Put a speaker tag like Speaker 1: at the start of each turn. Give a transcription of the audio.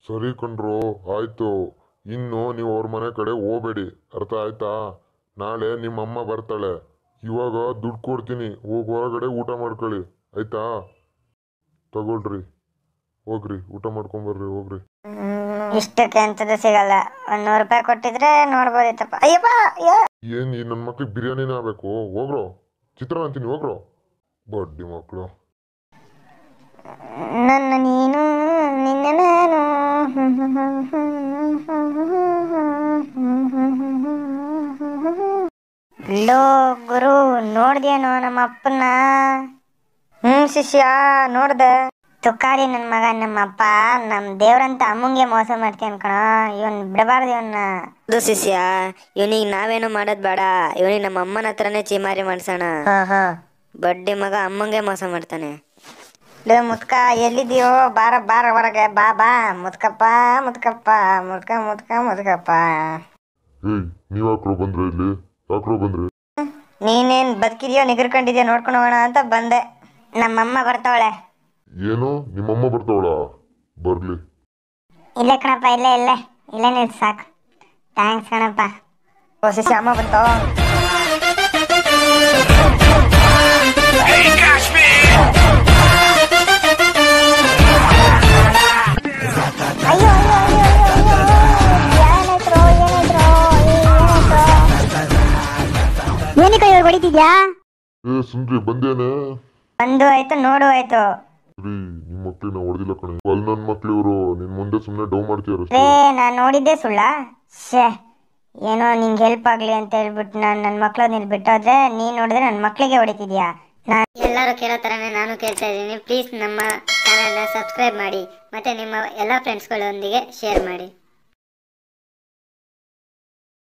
Speaker 1: ಸರಿ ಕಣ್ರೋ ಆಯ್ತು ಇನ್ನು ನೀವು ಅವ್ರ ಮನೆ ಕಡೆ ಹೋಗ್ಬೇಡಿ ಅರ್ಥ ಆಯ್ತಾ ನಾಳೆ ನಿಮ್ಮ ಅಮ್ಮ ಬರ್ತಾಳೆ ಇವಾಗ ದುಡ್ಡು ಕೊಡ್ತೀನಿ ಹೋಗಿ ಹೊರಗಡೆ ಊಟ ಮಾಡ್ಕೊಳ್ಳಿ ಆಯ್ತಾ ತಗೊಳ್ರಿ ಹೋಗ್ರಿ ಊಟ ಮಾಡ್ಕೊಂಬರ್ರಿ ಹೋಗ್ರಿ
Speaker 2: ಇಷ್ಟಕ್ಕೆ ಎಂಥದ್ದು ಸಿಗಲ್ಲ ಒಂದ್ ನೂರು ರೂಪಾಯಿ ಕೊಟ್ಟಿದ್ರೆ ನೋಡ್ಬೋದಿತ್ತಪ್ಪ ಅಯ್ಯಪ್ಪ ಅಯ್ಯೋ
Speaker 1: ಏನು ಈ ನನ್ನ ಮಕ್ಳಿಗೆ ಬಿರಿಯಾನಿನೇ ಆಗಬೇಕು ಹೋಗ್ರೋ ಚಿತ್ರಾನ್ನ ಅಂತೀನಿ ಹೋಗ್ರೋ ಬಡ್ಡಿ ಮಕ್ಕಳು
Speaker 2: ನನ್ನ ನೀನು ನಿನ್ನ ನಾನು ಲೋ ಗುರು ನೋಡ್ದೇನೋ ನಮ್ಮ ಅಪ್ಪನ ಹ್ಮ್ ಶಿಷ್ಯ ನೋಡ್ದೆ ತುಕಾರಿ ನನ್ನ ಮಗ ನಮ್ಮ ಅಪ್ಪ ನಮ್ಮ ದೇವ್ರಂತ ಅಮ್ಮಂಗೆ ಮೋಸ ಮಾಡ್ತೀಯನ್ ಕಣ ಇವನ್ ಬಿಡಬಾರ್ದು ಇವನ್ನ
Speaker 3: ಹೌದು ಶಿಷ್ಯ ಇವನಿಗೆ ನಾವೇನು ಮಾಡೋದ್ ಬೇಡ ಇವನಿಗೆ ನಮ್ಮ ಅಮ್ಮನ ಹತ್ರನೇ ಚೀಮಾರಿ ಮಾಡ್ಸೋಣ
Speaker 2: ಹಾ ಹಾ
Speaker 3: ಬಡ್ಡಿ ಮಗ ಅಮ್ಮಂಗೆ ಮೋಸ ಮಾಡ್ತಾನೆ
Speaker 2: ಲೇ ಮುತ್ಕ ಎಲ್ಲಿದೀಯೋ ಬಾರ ಬಾರ ಹೊರಗೆ ಬಾ ಬಾ ಮುತ್ಕಪ್ಪ ಮುತ್ಕಪ್ಪ ಮುತ್ಕ ಮುತ್ಕ ಮುತ್ಕಪ್ಪ
Speaker 1: ಏಯ್ ನೀವು ಯಾಕ್ರೋ ಬಂದ್ರೆ ಇಲ್ಲಿ ಯಾಕ್ರೋ ಬಂದ್ರಿ
Speaker 2: ನೀನೇನ್ ಬದುಕಿದ್ಯೋ ನಿಗರ್ಕೊಂಡಿದ್ಯೋ ನೋಡ್ಕೊಂಡು ಹೋಗೋಣ ಅಂತ ಬಂದೆ ನಮ್ಮಮ್ಮ ಬರ್ತಾವಳೆ
Speaker 1: ಏನು ನಿಮ್ಮಮ್ಮ ಬರ್ತಾವಳ ಬರ್ಲಿ
Speaker 2: ಇಲ್ಲೇ ಕಣಪ್ಪ ಇಲ್ಲೇ ಇಲ್ಲೇ ಇಲ್ಲೇ ನಿಲ್ಸು ಸಾಕು ಥ್ಯಾಂಕ್ಸ್ ಕಣಪ್ಪ ಓ ಶಿಷ್ಯ ಅಮ್ಮ ಬಂತೋ ಅಯ್ಯೋ ಅಯ್ಯೋ ಅಯ್ಯೋ ಅಯ್ಯೋ ಅಯ್ಯೋ ಏನಾಯ್ತ್ರೋ ಏನಾಯ್ತ್ರೋ ಏನಾಯ್ತೋ
Speaker 4: ಏನಕ್ಕೆ ಇವ್ರು ಹೊಡಿತಿದ್ಯಾ
Speaker 1: ಏ ಸುಂದ್ರಿ ಬಂದೇನೆ
Speaker 2: ಬಂದು ಆಯ್ತು ನೋಡು ಆಯ್ತು
Speaker 1: ರೀ ನಿಮ್ಮ ಮಕ್ಳಿನ ಹೊಡೆದಿಲ್ಲ ಕಣೆ ಅಲ್ಲಿ ನನ್ನ ಮಕ್ಳು ಇವರು ನಿನ್ ಮುಂದೆ ಸುಮ್ಮನೆ ಡೌ ಮಾಡ್ತೀರ
Speaker 2: ರೇ ನಾನು ನೋಡಿದ್ದೆ ಸುಳ್ಳ ಶೇ ಏನೋ ನಿಂಗೆ ಹೆಲ್ಪ್ ಆಗಲಿ ಅಂತ ಹೇಳ್ಬಿಟ್ಟು ನಾನು ನನ್ನ ಮಕ್ಳು ನೀನು ಬಿಟ್ಟೋದ್ರೆ ನೀನು ನೋಡಿದ್ರೆ ನನ್ನ ಮಕ್ಕಳಿಗೆ ಹೊಡಿತಿದ್ಯಾ ನಾನು
Speaker 3: ಎಲ್ಲರೂ ಕೇಳೋ ಥರನೇ ನಾನು ಕೇಳ್ತಾ ಇದ್ದೀನಿ ಪ್ಲೀಸ್ ನಮ್ಮ ಚಾನಲ್ನ ಸಬ್ಸ್ಕ್ರೈಬ್ ಮಾಡಿ ಮತ್ತು ನಿಮ್ಮ ಎಲ್ಲ ಫ್ರೆಂಡ್ಸ್ಗಳೊಂದಿಗೆ ಶೇರ್ ಮಾಡಿ